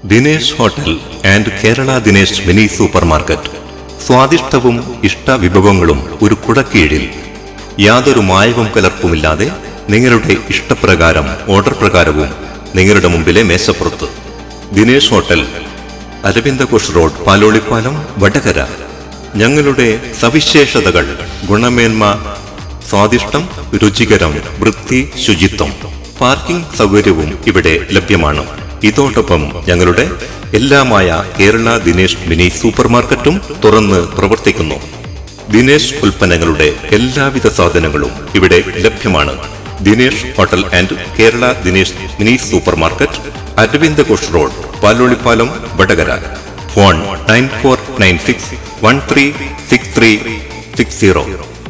Dinesh hotel and Kerala Dinesh mini supermarket സ്വാദിഷ്ടവും ഇഷ്ട വിഭവങ്ങളും ഒരു കുടക്കീഴിൽ യാതൊരു മായവും കലർപ്പുമില്ലാതെ നിങ്ങളുടെ ഇഷ്ടപ്രകാരം ഓർഡർ പ്രകാരവും നിങ്ങളുടെ മുമ്പിലെ മേശപ്പുറത്ത് ദിനേശ് ഹോട്ടൽ അരവിന്ദഘോഷ് റോഡ് പാലോളിപ്പാലം വടകര ഞങ്ങളുടെ സവിശേഷതകൾ ഗുണമേന്മ സ്വാദിഷ്ടം രുചികരം വൃത്തി ശുചിത്വം പാർക്കിംഗ് സൗകര്യവും ഇവിടെ ലഭ്യമാണ് ഇതോടൊപ്പം ഞങ്ങളുടെ എല്ലാമായ കേരള ദിനേശ് മിനി സൂപ്പർ മാർക്കറ്റും തുറന്ന് പ്രവർത്തിക്കുന്നു ദിനേശ് ഉൽപ്പന്നങ്ങളുടെ എല്ലാവിധ സാധനങ്ങളും ഇവിടെ ലഭ്യമാണ് Dinesh hotel and Kerala Dinesh mini supermarket Aravind Ghosh road Palolipalam Vadakara phone nine four nine six one three six three six zero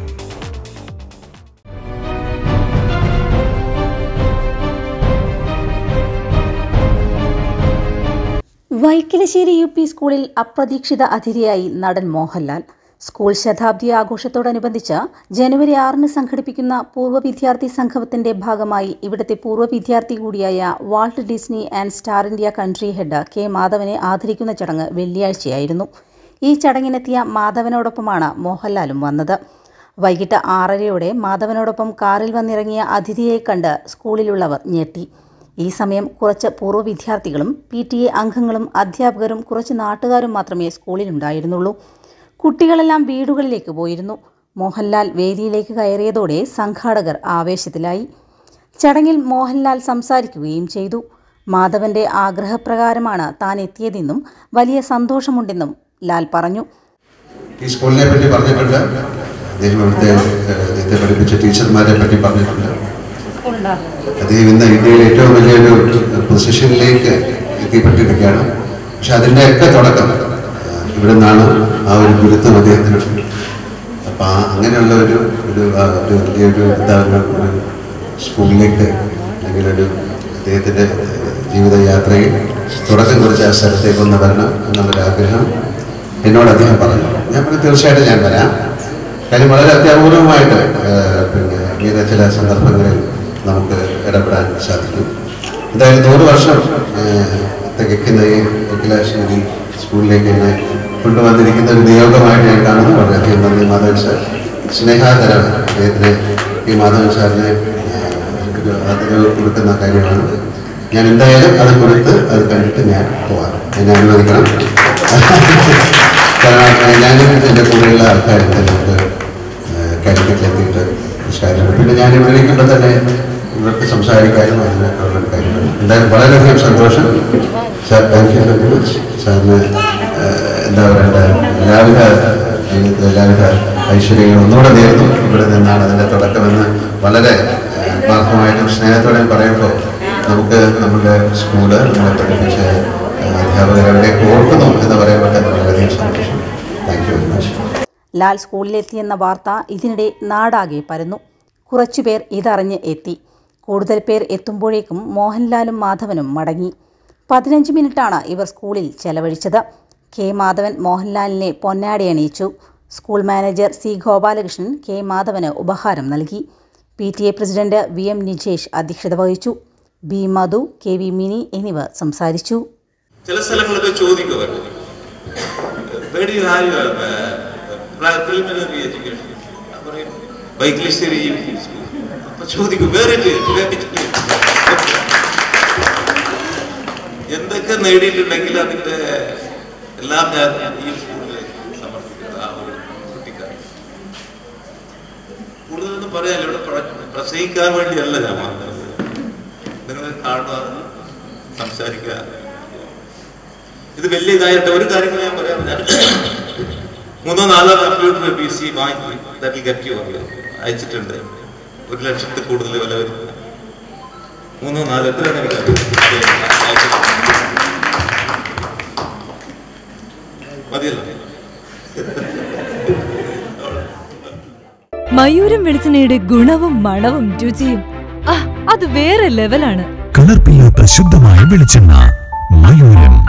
Vaikilasseri U P സ്കൂളിൽ അപ്രതീക്ഷിത അതിഥിയായി നടൻ മോഹൻലാൽ സ്കൂൾ ശതാബ്ദി ആഘോഷത്തോടനുബന്ധിച്ച് ജനുവരി ആറിന് സംഘടിപ്പിക്കുന്ന പൂർവ്വ വിദ്യാർത്ഥി സംഗമത്തിന്റെ ഭാഗമായി ഇവിടുത്തെ പൂർവ്വ വിദ്യാർത്ഥി കൂടിയായ Walt Disney and Star India country head K മാധവനെ ആദരിക്കുന്ന ചടങ്ങ് വെള്ളിയാഴ്ചയായിരുന്നു ഈ ചടങ്ങിനെത്തിയ മാധവനോടൊപ്പമാണ് മോഹൻലാലും വന്നത് വൈകിട്ട് ആറരയോടെ മാധവനോടൊപ്പം കാറിൽ വന്നിറങ്ങിയ അതിഥിയെ കണ്ട് സ്കൂളിലുള്ളവർ ഞെട്ടി ഈ സമയം കുറച്ച് പൂർവ്വ വിദ്യാർത്ഥികളും പി ടി എ അംഗങ്ങളും അധ്യാപകരും കുറച്ച് നാട്ടുകാരും മാത്രമേ സ്കൂളിലുണ്ടായിരുന്നുള്ളൂ കുട്ടികളെല്ലാം വീടുകളിലേക്ക് പോയിരുന്നു മോഹൻലാൽ വേദിയിലേക്ക് കയറിയതോടെ സംഘാടകർ ആവേശത്തിലായി ചടങ്ങിൽ മോഹൻലാൽ സംസാരിക്കുകയും ചെയ്തു മാധവന്റെ ആഗ്രഹപ്രകാരമാണ് താൻ എത്തിയതെന്നും വലിയ സന്തോഷമുണ്ടെന്നും ലാൽ പറഞ്ഞു ഈ സ്കൂളിനെ പറ്റി പറഞ്ഞിട്ടുണ്ട് അദ്ദേഹം ഇവിടുത്തെ ഏഹ്, അദ്ദേഹത്തെ പഠിപ്പിച്ച ടീച്ചർമാരെ പറ്റി പറഞ്ഞിട്ടുണ്ട് അദ്ദേഹം ഇന്ന് ഇന്ത്യയിലെ ഏറ്റവും വലിയൊരു പൊസിഷനിലേക്ക് എത്തിപ്പെട്ടിരിക്കുകയാണ് പക്ഷെ അതിൻ്റെയൊക്കെ തുടക്കം ഏഹ്, ഇവിടെ നിന്നാണ് ആ ഒരു ഗുരുത്വം അദ്ദേഹത്തിനുണ്ട് അപ്പം ആ അങ്ങനെയുള്ള ഒരു ഒരു ആ, ഒരു വലിയൊരു എന്താ ഒരു ഒരു സ്കൂളിലേക്ക് അല്ലെങ്കിൽ ഒരു അദ്ദേഹത്തിൻ്റെ ജീവിതയാത്രയിൽ തുടക്കം കുറിച്ച ആ സ്ഥലത്തേക്ക് ഒന്ന് വരണം എന്നുള്ളൊരു ആഗ്രഹം എന്നോട് അദ്ദേഹം പറഞ്ഞു ഞാൻ പറഞ്ഞു തീർച്ചയായിട്ടും ഞാൻ വരാം കാര്യം വളരെ അത്യപൂർവമായിട്ട് ഏഹ്, പിന്നെ ഇങ്ങനെ ചില സന്ദർഭങ്ങളിൽ നമുക്ക് ഇടപെടാൻ സാധിക്കും എന്തായാലും നൂറ് വർഷം ഏഹ്, തികയ്ക്കുന്ന ഈ അഖിലാശ്വരി സ്കൂളിലേക്ക് എന്നെ കൊണ്ടുവന്നിരിക്കുന്ന ഒരു നിയോഗമായിട്ട് ഞാൻ കാണുന്നു വളരെയധികം നന്ദി മാധവൻ സാർ സ്നേഹാദരം അദ്ദേഹത്തിന് ഈ മാധവൻ സാറിനെ ഏഹ്, ഒരു ആദരവ് കൊടുക്കുന്ന കാര്യമാണ് ഞാൻ എന്തായാലും അത് കൊടുത്ത് അത് കണ്ടിട്ട് ഞാൻ പോവാം എന്നെ അനുവദിക്കണം കാരണം ഞാനും എൻ്റെ കൂടെയുള്ള ആൾക്കാരും നമുക്ക് കാലിക്കറ്റിലെത്തിയിട്ട് കാര്യമാണ് പിന്നെ ഞാൻ ഇവിടെ ഇരിക്കുമ്പോൾ തന്നെ ഇവർക്ക് സംസാരിക്കാനും അതിനൊക്കെയുള്ള കാര്യമാണ് എന്തായാലും വളരെയധികം സന്തോഷം sir thank you very much സാറിന് ഏഹ്, എന്താ പറയണ്ട എല്ലാവിധ ജീവിതത്തിലെ എല്ലാവിധ ഐശ്വര്യങ്ങളും ഒന്നുകൂടെ നേർന്നു ഇവിടെ നിന്നാണ് അതിൻ്റെ തുടക്കമെന്ന് വളരെ ഏഹ്, ആത്മാർത്ഥമായിട്ടും സ്നേഹത്തോടെയും പറയുമ്പോൾ നമുക്ക് നമ്മുടെ സ്കൂള് നമ്മളെ പഠിപ്പിച്ച ഏഹ്, അധ്യാപകരെ അവിടെ ഓർക്കുന്നു എന്ന് പറയുമ്പോൾ തന്നെ വളരെയധികം സന്തോഷം thank you very much Lal സ്കൂളിലെത്തിയെന്ന വാർത്ത ഇതിനിടെ നാടാകെ പരന്നു കുറച്ചുപേർ ഇതറിഞ്ഞ് എത്തി കൂടുതൽ പേർ എത്തുമ്പോഴേക്കും മോഹൻലാലും മാധവനും മടങ്ങി പതിനഞ്ച് മിനിറ്റാണ് ഇവർ സ്കൂളിൽ ചെലവഴിച്ചത് കെ മാധവൻ മോഹൻലാലിനെ പൊന്നാടി അണിയിച്ചു school manager C Gopalakrishnan K മാധവന് ഉപഹാരം നൽകി P T A president V M Nijesh അധ്യക്ഷത വഹിച്ചു B Madhu K V Mini എന്നിവർ സംസാരിച്ചു ചില സ്ഥലങ്ങളൊക്കെ ചോദിക്കും അവർ where do you have your preliminary education പറയും വൈക്ലിശ്ശേരി യു പി സ്കൂൾ അപ്പൊ ചോദിക്കും വേറെ എന്തൊക്കെ നേടിയിട്ടുണ്ടെങ്കിൽ അതിന്റെ എല്ലാം ഞാൻ ഈ സ്കൂളിൽ സമർപ്പിക്കുന്നത് ആ ഒരു കുട്ടിക്കാരൻ കൂടുതലൊന്നും പറയാൻ ഇവിടെ പ്ര- പ്രസംഗിക്കാൻ വേണ്ടിയല്ല ഞാൻ വന്നത് നിങ്ങൾ കാണുക സംസാരിക്കുക ഇത് വലിയ ഇതായിട്ട് ഒരു കാര്യം കൂടി ഞാൻ പറയാം ഞാൻ മൂന്നോ നാലോ കമ്പ്യൂട്ടർ പി സി വാങ്ങി ദാറ്റ് ഗെറ്റ് യു അയച്ചിട്ടുണ്ട് ഒരു ലക്ഷത്തിൽ കൂടുതൽ വില വരും മൂന്നോ നാലോ എത്രയാണ് എനിക്ക് അയച്ചിട്ടുണ്ട്. മതിയല്ലോ മയൂരം വെളിച്ചെണ്ണയുടെ ഗുണവും മണവും രുചിയും ആ അത് വേറെ ലെവലാണ് കലർപ്പില്ലാത്ത ശുദ്ധമായ വെളിച്ചെണ്ണ മയൂരം